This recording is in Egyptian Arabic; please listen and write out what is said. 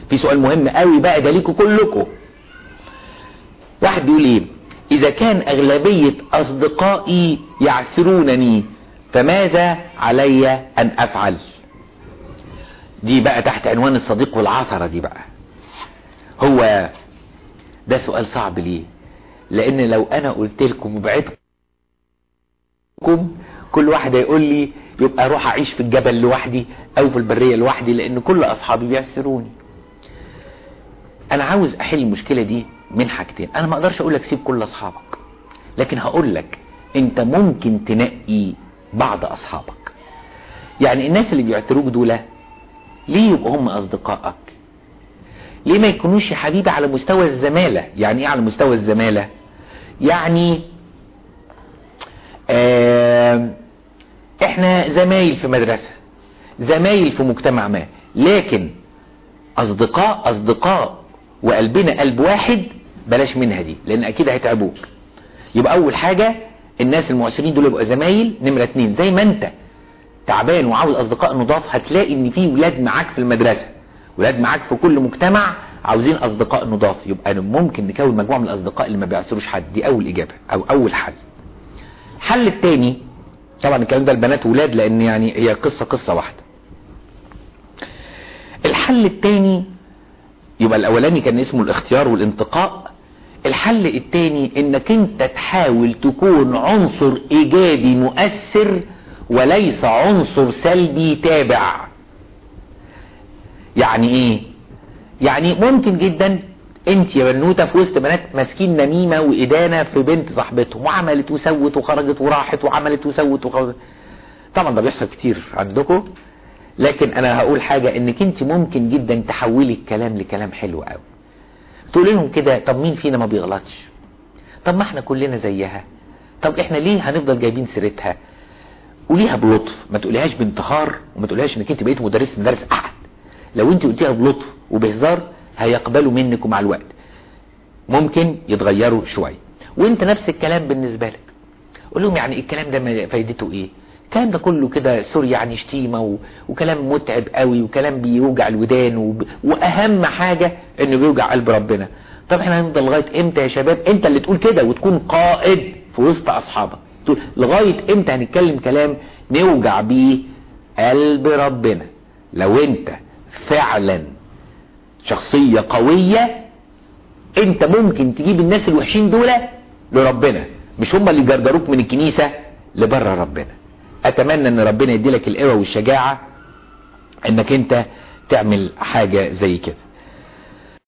في سؤال مهم قوي بقى ده ليكوا كلكم واحد بيقول ايه اذا كان اغلبية اصدقائي يعثرونني فماذا علي ان افعل دي بقى تحت عنوان الصديق والعثرة دي بقى هو ده سؤال صعب ليه لان لو انا قلت لكم وبعدكم كل واحد هيقول لي يبقى اروح اعيش في الجبل لوحدي او في البرية لوحدي لان كل اصحابي بيعسروني انا عاوز احل المشكلة دي من حاجتين انا ما اقدرش اقول لك سيب كل اصحابك لكن هقول لك انت ممكن تنقي بعض اصحابك يعني الناس اللي بيعتروك دول ليه يبقوا هم اصدقائك ليه ما يكونوش يا حبيبي على مستوى الزمالة يعني ايه على مستوى الزمالة يعني آه احنا زمايل في مدرسة زمايل في مجتمع ما لكن اصدقاء اصدقاء وقلبنا قلب واحد بلاش منها دي لان اكيد هيتعبوك يبقى اول حاجة الناس المعسرين دول يبقوا زمايل نمرة اتنين زي ما انت تعبان وعاوز اصدقاء نضاف هتلاقي ان في ولاد معاك في المدرسة ولاد معاك في كل مجتمع عاوزين اصدقاء نضاف يبقى ممكن نكون مجموعة من الاصدقاء اللي ما بيعسروش حد دي اول اجابة او اول حل الحل التاني طبعا الكلام ده البنات ولاد لان يعني هي قصة قصة واحدة الحل التاني يبقى الاولاني كان اسمه الاختيار والانتقاء الحل التاني انك انت تحاول تكون عنصر ايجابي مؤثر وليس عنصر سلبي تابع يعني ايه يعني ممكن جدا انت يا بنوتة في وسط بنات ماسكين نميمة وادانة في بنت صاحبتهم وعملت وسوت وخرجت وراحت وعملت وسوت وخرجت طبعا ده بيحصل كتير عندكم لكن انا هقول حاجة انك انت ممكن جدا تحولي الكلام لكلام حلو قوي تقول لهم كده طب مين فينا ما بيغلطش طب ما احنا كلنا زيها طب احنا ليه هنفضل جايبين سيرتها قوليها بلطف ما تقوليهاش بانتحار وما تقوليهاش انك انت بقيت مدرس مدرس احد لو انت قلتيها بلطف وبهزار هيقبلوا منك ومع الوقت ممكن يتغيروا شوية وانت نفس الكلام بالنسبة لك قول لهم يعني الكلام ده فايدته ايه الكلام ده كله كده سوري يعني شتيمة و... وكلام متعب قوي وكلام بيوجع الودان و... واهم حاجة انه بيوجع قلب ربنا طب احنا هنفضل لغاية امتى يا شباب انت اللي تقول كده وتكون قائد في وسط اصحابك تقول لغاية امتى هنتكلم كلام نوجع بيه قلب ربنا لو انت فعلا شخصية قوية انت ممكن تجيب الناس الوحشين دول لربنا مش هم اللي جرجروك من الكنيسة لبره ربنا اتمنى ان ربنا يديلك القوة والشجاعة انك انت تعمل حاجة زي كده